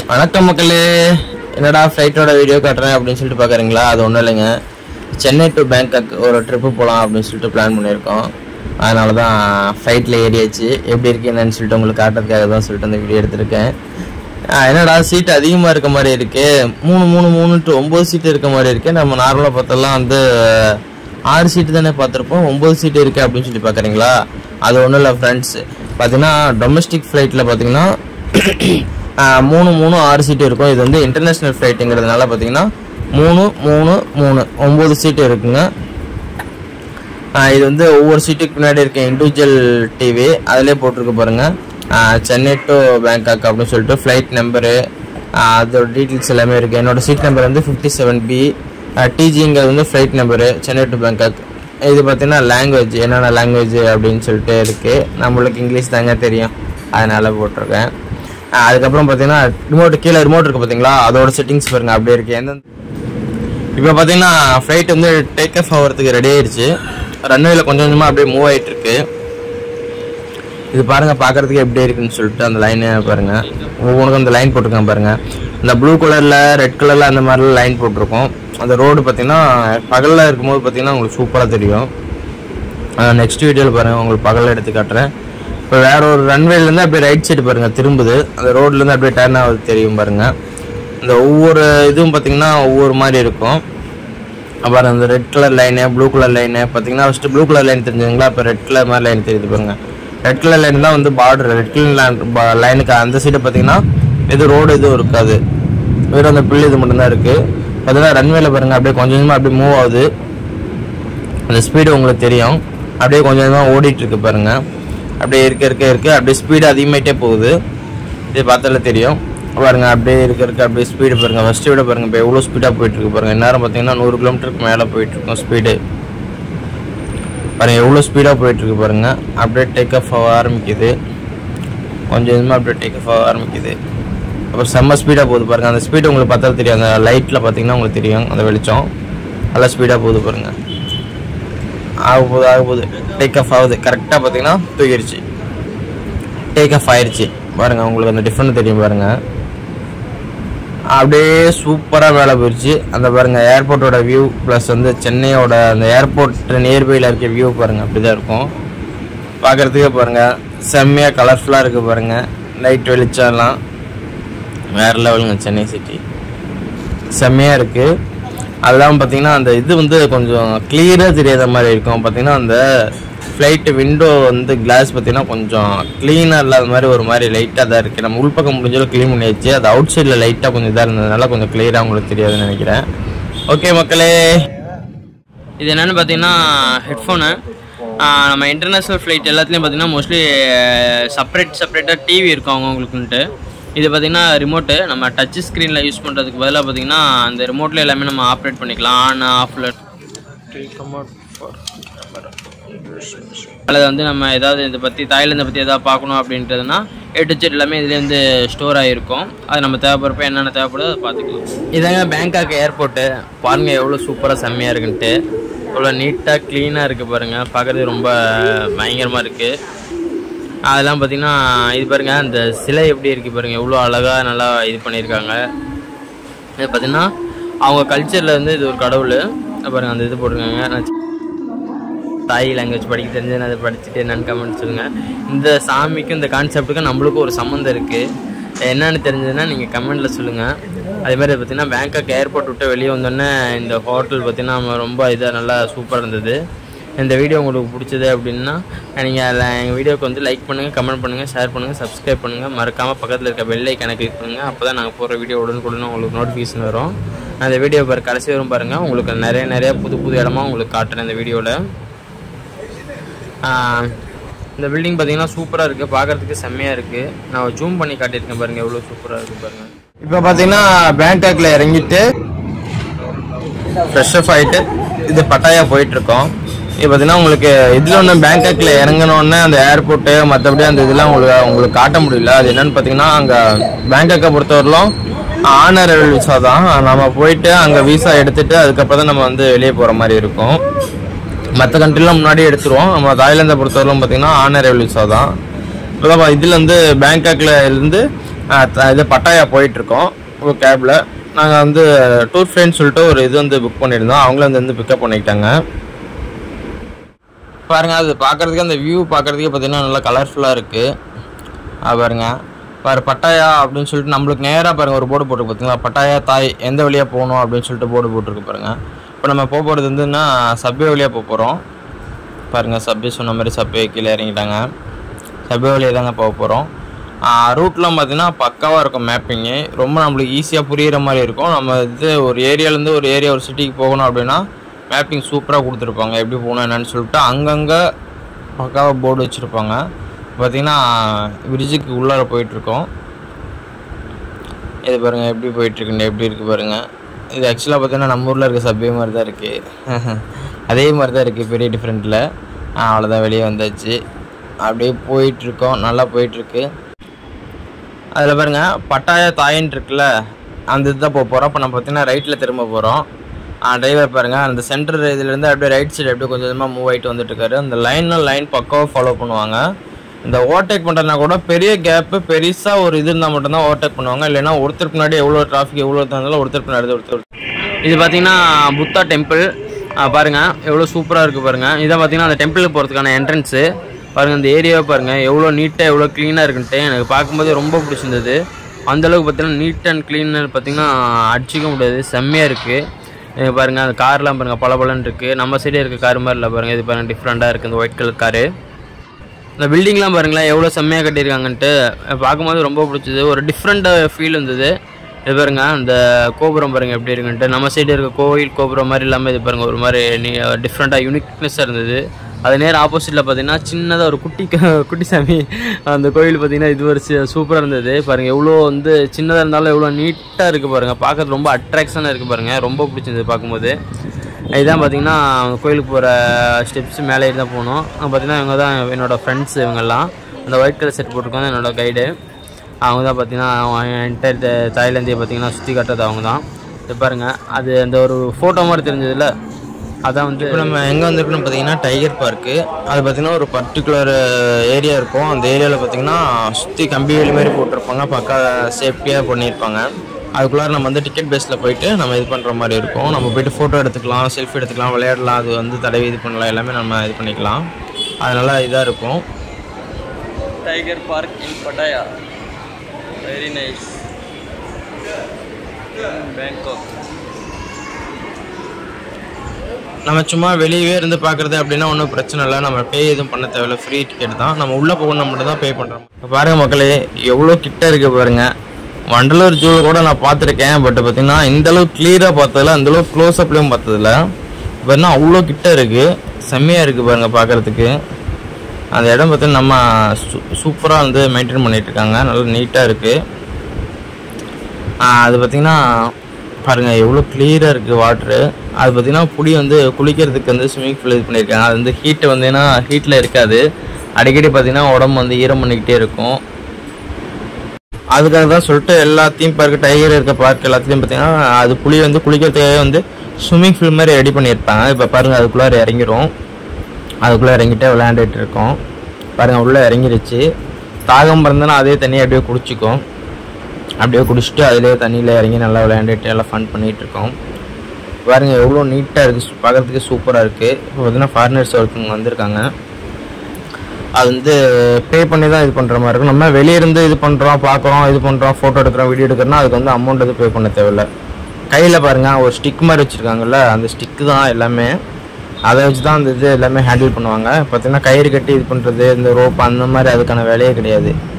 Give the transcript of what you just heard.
வணக்கம் மக்களே என்னடா ஃப்ளைட்டோட வீடியோ காட்டுறேன் அப்படின்னு சொல்லிட்டு பார்க்குறீங்களா அது ஒன்றும் இல்லைங்க சென்னை டு பேங்காக் ஒரு ட்ரிப்பு போகலாம் அப்படின்னு சொல்லிட்டு பிளான் பண்ணியிருக்கோம் அதனால தான் ஃப்ளைட்டில் ஏறியாச்சு எப்படி இருக்கு என்னன்னு சொல்லிட்டு உங்களுக்கு காட்டுறதுக்காக தான் சொல்லிட்டு அந்த வீடியோ எடுத்திருக்கேன் ஆஹ் என்னடா சீட் அதிகமாக இருக்க மாதிரி இருக்கு மூணு மூணு மூணு டு ஒம்பது சீட்டு இருக்க மாதிரி இருக்கு நம்ம நார்மலாக பார்த்தெல்லாம் வந்து ஆறு சீட்டு தானே பார்த்துருப்போம் ஒம்பது சீட்டு இருக்கு அப்படின்னு சொல்லி பார்க்குறீங்களா அது ஒன்றும் இல்லை ஃப்ரெண்ட்ஸ் பார்த்தீங்கன்னா டொமஸ்டிக் ஃப்ளைட்டில் பார்த்தீங்கன்னா ஆஹ் மூணு மூணு ஆறு சீட்டு இருக்கும் இது வந்து இன்டர்நேஷ்னல் ஃப்ளைட்டுங்கிறதுனால பார்த்தீங்கன்னா மூணு மூணு மூணு ஒம்பது சீட்டு இருக்குங்க ஆஹ் இது வந்து ஒவ்வொரு சீட்டுக்கு பின்னாடி இருக்க இண்டிவிஜுவல் டிவி அதிலே போட்டிருக்கு பாருங்க ஆஹ் சென்னை டு பேங்காக் அப்படின்னு சொல்லிட்டு ஃப்ளைட் நம்பரு அதோட டீட்டெயில்ஸ் எல்லாமே இருக்குது என்னோட சீட் நம்பர் வந்து ஃபிஃப்டி செவன் பி டிஜிங்கிறது வந்து flight number Chennai to Bangkok இது பார்த்தீங்கன்னா லாங்குவேஜ் என்னென்ன லாங்குவேஜ் அப்படின்னு சொல்லிட்டு இருக்குது நம்மளுக்கு இங்கிலீஷ் தாங்க தெரியும் அதனால போட்டிருக்கேன் ஆஹ் அதுக்கப்புறம் பார்த்தீங்கன்னா ரிமோட் கீழே ரிமோட் இருக்குது பார்த்தீங்களா அதோட செட்டிங்ஸ் பாருங்க அப்படியே இருக்குது எந்த இப்போ பார்த்தீங்கன்னா ஃப்ளைட் வந்து டேக் ஆஃப் ஆகிறதுக்கு ரெடி ஆயிடுச்சு ரன்வேல கொஞ்சம் கொஞ்சமாக அப்படியே மூவ் ஆயிட்டு இருக்கு இது பாருங்க பார்க்கறதுக்கு எப்படி இருக்குன்னு சொல்லிட்டு அந்த லைனை பாருங்க ஒவ்வொன்றுக்கும் அந்த லைன் போட்டிருக்காங்க பாருங்க இந்த ப்ளூ கலர்ல ரெட் கலர்ல அந்த மாதிரிலாம் லைன் போட்டிருக்கோம் அந்த ரோடு பார்த்தீங்கன்னா பகலில் இருக்கும்போது பார்த்தீங்கன்னா உங்களுக்கு சூப்பராக தெரியும் நெக்ஸ்ட் வீடியோவில் பாருங்க உங்களுக்கு பகலில் எடுத்து காட்டுறேன் இப்போ வேற ஒரு ரன்வேலேருந்து அப்படியே ரைட் சைடு பாருங்க திரும்புது அந்த ரோட்லேருந்து அப்படியே டர்ன் ஆகுது தெரியும் பாருங்க இந்த ஒவ்வொரு இதுவும் பார்த்தீங்கன்னா ஒவ்வொரு மாதிரி இருக்கும் அப்புறம் அந்த red colour line blue colour line பார்த்தீங்கன்னா ஃபஸ்ட்டு ப்ளூ கலர் லைன் தெரிஞ்சுங்களா இப்போ ரெட் கலர் மாதிரி லைன் தெரியுது பாருங்க ரெட் கலர் லைன் தான் வந்து பார்டர் ரெட் கலர் லைனுக்கு அந்த சைடு பார்த்தீங்கன்னா இது ரோடு எதுவும் இருக்காது வெறும் அந்த புள்ளி இது மட்டும்தான் இருக்குது பார்த்தீங்கன்னா ரன்வேல பாருங்க அப்படியே கொஞ்சம் கொஞ்சமாக அப்படியே மூவ் ஆகுது அந்த ஸ்பீடு உங்களுக்கு தெரியும் அப்படியே கொஞ்சம் கொஞ்சமாக ஓடிட்டு இருக்கு பாருங்க அப்படியே இருக்க இருக்க இருக்க அப்படியே ஸ்பீடு அதிகமாயிட்டே போகுது இது பார்த்தாலே தெரியும் பாருங்க அப்படியே இருக்க இருக்க அப்படியே ஸ்பீடு பாருங்க ஃபர்ஸ்ட் விட பாருங்க இப்போ எவ்வளோ ஸ்பீடாக போயிட்டு இருக்கு பாருங்க நேரம் பார்த்தீங்கன்னா நூறு கிலோமீட்டருக்கு மேலே போயிட்டு இருக்கும் ஸ்பீடு பாருங்க எவ்வளோ ஸ்பீடாக போயிட்டு இருக்கு பாருங்க அப்படியே டேக் ஆஃப் ஆக ஆரம்பிக்குது கொஞ்சம் கொஞ்சமாக அப்படியே டேக் ஆஃப் ஆக ஆரம்பிக்குது அப்புறம் செம்ம ஸ்பீடாக போகுது பாருங்க அந்த ஸ்பீடு உங்களுக்கு பார்த்தாலும் தெரியும் அந்த லைட்டில் பார்த்தீங்கன்னா உங்களுக்கு தெரியும் அந்த வெளிச்சம் நல்லா ஸ்பீடாக போகுது பாருங்க ஆக போகுது ஆக போகுது டேக் ஆஃப் ஆகுது கரெக்டாக பார்த்தீங்கன்னா தூக்கிடுச்சு டேக் ஆஃப் ஆயிடுச்சு பாருங்க உங்களுக்கு அந்த டிஃப்ரெண்ட் தெரியும் பாருங்க அப்படியே சூப்பராக மேலே போயிடுச்சு அந்த பாருங்க ஏர்போர்ட்டோட வியூ ப்ளஸ் வந்து சென்னையோட அந்த ஏர்போர்ட் நியர்பையில் இருக்க வியூ பாருங்க அப்படிதான் இருக்கும் பார்க்கறதுக்கே பாருங்க செம்மையாக கலர்ஃபுல்லாக இருக்கு பாருங்க லைட் வெளிச்சம்லாம் வேற லெவலுங்க சென்னை சிட்டி செம்மையாக இருக்கு அதெல்லாம் பார்த்தீங்கன்னா அந்த இது வந்து கொஞ்சம் கிளியராக தெரியாத மாதிரி இருக்கும் பார்த்தீங்கன்னா அந்த ஃப்ளைட்டு விண்டோ வந்து கிளாஸ் பார்த்தீங்கன்னா கொஞ்சம் க்ளீனாக இல்லாத மாதிரி ஒரு மாதிரி லைட்டாக தான் இருக்குது நம்ம உள்பக்கம் முடிஞ்சாலும் க்ளீன் பண்ணியாச்சு அது அவுட் சைடில் லைட்டாக கொஞ்சம் இதாக இருந்ததுனால கொஞ்சம் கிளியராக உங்களுக்கு தெரியாதுன்னு நினைக்கிறேன் ஓகே மக்களே இது என்னென்னு பார்த்தீங்கன்னா ஹெட்ஃபோனு நம்ம இன்டர்நேஷ்னல் ஃப்ளைட் எல்லாத்துலேயும் பார்த்தீங்கன்னா மோஸ்ட்லி செப்பரேட் செப்பரேட்டாக டிவி இருக்கும் அவங்கவுங்களுக்குன்ட்டு இது பார்த்தீங்கன்னா ரிமோட்டு நம்ம டச் ஸ்க்ரீனில் யூஸ் பண்ணுறதுக்கு பதிலாக பார்த்தீங்கன்னா அந்த ரிமோட்டில் எல்லாமே நம்ம ஆப்ரேட் பண்ணிக்கலாம் ஆன் ஆஃபில் அல்லது வந்து நம்ம ஏதாவது இதை பற்றி தாய்லாந்தை பற்றி எதாவது பார்க்கணும் அப்படின்றதுனா ஏ டு ஜெட் எல்லாமே இதுலேயே வந்து ஸ்டோர் ஆகிருக்கும் அது நம்ம தேவைப்படுறப்ப என்னென்ன தேவைப்படுதோ அதை பார்த்துக்கலாம் இதாங்க பேங்காக் ஏர்போர்ட்டு பாருங்க எவ்வளோ சூப்பராக செம்மையாக இருக்குன்ட்டு எவ்வளோ நீட்டாக க்ளீனாக இருக்குது பாருங்கள் பார்க்குறது ரொம்ப பயங்கரமாக இருக்குது அதெல்லாம் பார்த்தீங்கன்னா இது பாருங்க அந்த சிலை எப்படி இருக்குது பாருங்கள் எவ்வளோ அழகாக நல்லா இது பண்ணியிருக்காங்க இது பார்த்தீங்கன்னா அவங்க கல்ச்சரில் வந்து இது ஒரு கடவுள் இது பாருங்க அந்த இது போட்டிருக்காங்க நான் தாய் லாங்குவேஜ் படிக்க தெரிஞ்சு நான் அதை படிச்சுட்டு என்னன்னு கமெண்ட் சொல்லுங்கள் இந்த சாமிக்கும் இந்த கான்செப்ட்டுக்கும் நம்மளுக்கும் ஒரு சம்மந்தம் இருக்குது என்னன்னு தெரிஞ்சதுன்னா நீங்கள் கமெண்ட்டில் சொல்லுங்கள் அதே மாதிரி பார்த்தீங்கன்னா பேங்காக் ஏர்போர்ட் விட்டு வெளியே வந்தோடனே இந்த ஹோட்டல் பார்த்தீங்கன்னா நம்ம ரொம்ப இதாக நல்லா சூப்பராக இருந்தது இந்த வீடியோ உங்களுக்கு பிடிச்சது அப்படின்னா நீங்கள் அதில் எங்கள் வீடியோக்கு வந்து லைக் பண்ணுங்கள் கமெண்ட் பண்ணுங்கள் ஷேர் பண்ணுங்கள் சப்ஸ்கிரைப் பண்ணுங்கள் மறக்காமல் பக்கத்தில் இருக்க பெல் ஐக்கனை கிளிக் பண்ணுங்கள் அப்போ தான் நாங்கள் போடுற வீடியோ உடனுக்குடனே உங்களுக்கு நோட்டிஃபிகேஷன் வரும் நான் இந்த வீடியோ பாரு கடைசி வரும் பாருங்கள் உங்களுக்கு நிறைய நிறைய புது புது இடமா உங்களுக்கு காட்டுறேன் இந்த வீடியோவில் ஆஹ் இந்த பில்டிங் பார்த்தீங்கன்னா சூப்பராக இருக்குது பார்க்கறதுக்கு செம்மையாக இருக்குது நான் ஜூம் பண்ணி காட்டியிருக்கேன் பாருங்கள் எவ்வளோ சூப்பராக இருக்குது பாருங்கள் இப்போ பார்த்தீங்கன்னா பேங்காக்ல இறங்கிட்டு ஃப்ரெஷ் அப் ஆகிட்டு இது பட்டாயா போயிட்டு இருக்கோம் இப்போ பார்த்தீங்கன்னா உங்களுக்கு இதில் ஒன்று பேங்காக்ல இறங்கினோடனே அந்த ஏர்போர்ட்டு மற்றபடி அந்த இதெல்லாம் உங்களுக்கு உங்களுக்கு காட்ட முடியல அது என்னன்னு பார்த்தீங்கன்னா அங்கே பேங்காக்கை பொறுத்தவரையிலும் ஆனர் விசா தான் நம்ம போயிட்டு அங்கே விசா எடுத்துட்டு அதுக்கப்புறம் தான் நம்ம வந்து வெளியே போகிற மாதிரி இருக்கும் மற்ற கண்ட்ரிலாம் முன்னாடி எடுத்துருவோம் நம்ம தாய்லாந்தை பொறுத்தவரையிலும் பார்த்தீங்கன்னா ஆனர் விசா தான் இப்போதான் இதில் வந்து பேங்காக்ல இருந்து இது பட்டாயா போயிட்டுருக்கோம் ஒரு கேபில் நாங்கள் வந்து டூர் ஃப்ரெண்ட்ஸ் சொல்லிட்டு ஒரு இது வந்து புக் பண்ணியிருந்தோம் அவங்களும் வந்து வந்து பிக்கப் பண்ணிக்கிட்டாங்க பாருங்க அது பார்க்கறதுக்கு அந்த வியூ பார்க்கறதுக்கே பார்த்தீங்கன்னா நல்லா கலர்ஃபுல்லாக இருக்குது பாருங்க பாரு பட்டாயா அப்படின்னு சொல்லிட்டு நம்மளுக்கு நேராக பாருங்க ஒரு போர்டு போட்டுருக்கு பார்த்தீங்களா பட்டாயா தாய் எந்த வழியாக போகணும் அப்படின்னு சொல்லிட்டு போர்டு போட்டிருக்கு பாருங்க இப்போ நம்ம போக போகிறது வந்துன்னா சப்வே வழியாக போக போகிறோம் பாருங்க சப்வே சொன்ன மாதிரி சப்வே கீழே இறங்கிட்டாங்க சப்வே வழியாக தாங்க போக போகிறோம் ரூட்லாம் பார்த்தீங்கன்னா பக்காவாக இருக்கும் மேப்பிங்கு ரொம்ப நம்மளுக்கு ஈஸியாக புரியிற மாதிரி இருக்கும் நம்ம இது ஒரு ஏரியாலேருந்து ஒரு ஏரியா ஒரு சிட்டிக்கு போகணும் அப்படின்னா மேப்பிங் சூப்பராக கொடுத்துருப்பாங்க எப்படி போகணும் என்னன்னு சொல்லிட்டு அங்கங்கே பக்காவாக போர்டு வச்சுருப்பாங்க பார்த்தீங்கன்னா பிரிட்ஜுக்கு உள்ளார போயிட்டுருக்கோம் இது பாருங்கள் எப்படி போயிட்டுருக்குன்னு எப்படி இருக்குது பாருங்கள் இது ஆக்சுவலாக பார்த்தீங்கன்னா நம்ம ஊரில் இருக்க சப்வே மாதிரி தான் இருக்குது அதே மாதிரி தான் இருக்குது பெரிய டிஃப்ரெண்ட்டில் அவ்வளோதான் வெளியே வந்தாச்சு அப்படியே போயிட்டுருக்கோம் நல்லா போயிட்டுருக்கு அதில் பாருங்க பட்டாயா தாயின்னு இருக்குல்ல அந்த இதுதான் போக போகிறோம் இப்போ நம்ம பார்த்தீங்கன்னா ரைட்டில் திரும்ப போகிறோம் டிரைவர் பாருங்க அந்த சென்டர் இதுலேருந்து அப்படியே ரைட் சைடு அப்படியே கொஞ்சம் கொஞ்சமாக மூவ் ஆகிட்டு வந்துட்டு இருக்காரு அந்த லைனும் லைன் பக்காவாக ஃபாலோ பண்ணுவாங்க இந்த ஓவர்டேக் பண்ணுறதுனா கூட பெரிய கேப்பு பெருசாக ஒரு இது இருந்தால் மட்டும்தான் ஓவர்டேக் பண்ணுவாங்க இல்லைன்னா ஒருத்தருக்கு முன்னாடி எவ்வளோ டிராஃபிக் எவ்வளோ இருந்தாலும் ஒருத்தருக்கு முன்னாடி ஒருத்தர் இது பார்த்தீங்கன்னா புத்தா டெம்பிள் பாருங்க எவ்வளோ சூப்பராக இருக்குது பாருங்க இதான் பார்த்தீங்கன்னா அந்த டெம்பிளுக்கு போகிறதுக்கான என்ட்ரன்ஸு பாருங்க இந்த ஏரியாவை பாருங்க எவ்வளோ நீட்டாக எவ்வளோ க்ளீனாக இருக்குன்ட்டு எனக்கு பார்க்கும்போது ரொம்ப பிடிச்சிருந்தது அந்த அளவுக்கு பார்த்தீங்கன்னா நீட் அண்ட் க்ளீனர் பார்த்தீங்கன்னா அடிச்சிக்க முடியாது செம்மையாக இருக்குது பாருங்க அந்த கார்லாம் பாருங்க பல இருக்கு நம்ம சைடே இருக்க கார் மாதிரி இல்லை பாருங்க இது பாருங்க டிஃப்ரெண்ட்டாக இருக்குது இந்த ஒயிட் கலர் காரு இந்த பில்டிங்லாம் பாருங்களேன் எவ்வளோ செம்மையாக கட்டியிருக்காங்கன்ட்டு பார்க்கும்போது ரொம்ப பிடிச்சது ஒரு டிஃப்ரெண்ட்டாக ஃபீல் இருந்தது இது பாருங்க அந்த கோபுரம் பாருங்க எப்படி இருக்குன்ட்டு நம்ம சைடு இருக்க கோயில் கோபுரம் மாதிரி இல்லாமல் இது பாருங்க ஒரு மாதிரி நீ டிஃப்ரெண்ட்டாக யூனிக்னஸாக இருந்தது அது நேர் ஆப்போசிட்டில் பார்த்தீங்கன்னா சின்னதாக ஒரு குட்டி க- குட்டி சாமி அந்த கோயில் பார்த்தீங்கன்னா இது ஒரு சூப்பராக இருந்தது பாருங்க எவ்வளோ வந்து சின்னதாக இருந்தாலும் எவ்வளோ நீட்டாக இருக்குது பாருங்க பார்க்கறது ரொம்ப அட்ராக்ஷனாக இருக்குது பாருங்க ரொம்ப பிடிச்சிருந்தது பார்க்கும்போது இதுதான் பார்த்தீங்கன்னா கோயிலுக்கு போகிற ஸ்டெப்ஸ் மேலே தான் போகணும் அங்க பார்த்தீங்கன்னா இவங்க தான் என்னோடய ஃப்ரெண்ட்ஸ் இவங்கெல்லாம் அந்த ஒயிட் கலர் செட் போட்டிருக்கோம் என்னோட கைடு அவங்க தான் பார்த்தீங்கன்னா என்டையர் தாய்லாந்தியை பார்த்தீங்கன்னா சுற்றி காட்டுறது அவங்க தான் இது பாருங்க அது அந்த ஒரு ஃபோட்டோ மாதிரி தெரிஞ்சதுல அதான் வந்து இப்போ நம்ம எங்கே வந்திருக்கோம்னு பார்த்தீங்கன்னா டைகர் பார்க்கு அது பார்த்தீங்கன்னா ஒரு பர்டிகுலர் ஏரியா இருக்கும் அந்த ஏரியாவில் பார்த்தீங்கன்னா சுற்றி கம்பி வேலி மாதிரி போட்டிருப்பாங்க பக்கா சேஃப்டியாக பண்ணியிருப்பாங்க அதுக்குள்ளார நம்ம வந்து டிக்கெட் பேஸில் போயிட்டு நம்ம இது பண்ணுற மாதிரி இருக்கும் நம்ம போயிட்டு ஃபோட்டோ எடுத்துக்கலாம் செல்ஃபி எடுத்துக்கலாம் விளையாடலாம் அது வந்து தடவி இது பண்ணலாம் எல்லாமே நம்ம இது பண்ணிக்கலாம் அதனால இதாக இருக்கும் tiger park in Pattaya very nice Bangkok நம்ம சும்மா வெளியவே இருந்து பார்க்குறது அப்படின்னா ஒன்றும் பிரச்சனை இல்லை நம்ம பே எதுவும் பண்ண தேவையில்ல ஃப்ரீ டிக்கெட் தான் நம்ம உள்ளே போகணும் மட்டும் தான் பே பண்ணுறோம் இப்போ பாருங்க மக்களே எவ்வளோ கிட்ட இருக்கு பாருங்க வண்டலூர் ஜூ கூட நான் பார்த்துருக்கேன் பட் பார்த்தீங்கன்னா இந்த அளவு கிளியராக பார்த்ததில்ல அந்த அளவு க்ளோஸ் அப்லேயும் பார்த்ததில்ல பாருன்னா அவ்வளோ கிட்ட இருக்கு செம்மையாக இருக்கு பாருங்க பார்க்கறதுக்கு அந்த இடம் பார்த்தீங்கன்னா நம்ம சூ சூப்பராக வந்து மெயின்டைன் பண்ணிட்டு இருக்காங்க நல்லா நீட்டாக இருக்குது அது பார்த்தீங்கன்னா பாருங்க எவ்வளோ கிளியராக இருக்குது வாட்ரு அது பார்த்தீங்கன்னா புளி வந்து குளிக்கிறதுக்கு வந்து ஸ்விம்மிங் பூல் இது பண்ணியிருக்காங்க அது வந்து ஹீட்டு வந்தீங்கன்னா ஹீட்டில் இருக்காது அடிக்கடி பார்த்தீங்கன்னா உடம்பு வந்து ஈரம் பண்ணிக்கிட்டே இருக்கும் அதுக்காக தான் சொல்லிட்டு எல்லா தீம் பார்க் டைகர் இருக்க பார்க் எல்லாத்துலேயும் பார்த்தீங்கன்னா அது புளி வந்து குளிக்கிறதுக்காக வந்து ஸ்விம்மிங் பூல் மாதிரி ரெடி பண்ணியிருப்பாங்க இப்போ பாருங்கள் அதுக்குள்ளார இறங்கிரும் அதுக்குள்ளே இறங்கிட்டு விளையாண்டுட்டு இருக்கோம் பாருங்கள் உள்ளே இறங்கிருச்சு தாகம் பிறந்தனா அதே தண்ணியை அப்படியே குடிச்சிக்கும் அப்படியே குடிச்சிட்டு அதிலே தண்ணியில் இறங்கி நல்லா விளையாண்டுட்டு எல்லாம் ஃபன் பண்ணிகிட்டு இருக்கோம் பாருங்க எவ்வளோ நீட்டாக இருக்குது பார்க்குறதுக்கு சூப்பராக இருக்குது இப்போ பார்த்தீங்கன்னா ஃபாரினர்ஸ் ஒருத்தவங்க வந்திருக்காங்க அது வந்து பே பண்ணி தான் இது பண்ணுற மாதிரி இருக்கும் நம்ம வெளியே இருந்து இது பண்ணுறோம் பார்க்குறோம் இது பண்ணுறோம் ஃபோட்டோ எடுக்கிறோம் வீடியோ எடுக்கிறோம்னா அதுக்கு வந்து அமௌண்ட் எதுவும் பே பண்ண தேவையில்ல கையில் பாருங்க ஒரு ஸ்டிக் மாதிரி வச்சுருக்காங்கல்ல அந்த ஸ்டிக்கு தான் எல்லாமே அதை வச்சு தான் அந்த இது எல்லாமே ஹேண்டில் பண்ணுவாங்க பார்த்தீங்கன்னா கயிறு கட்டி இது பண்ணுறது இந்த ரோப் அந்த மாதிரி அதுக்கான வேலையே கிடையாது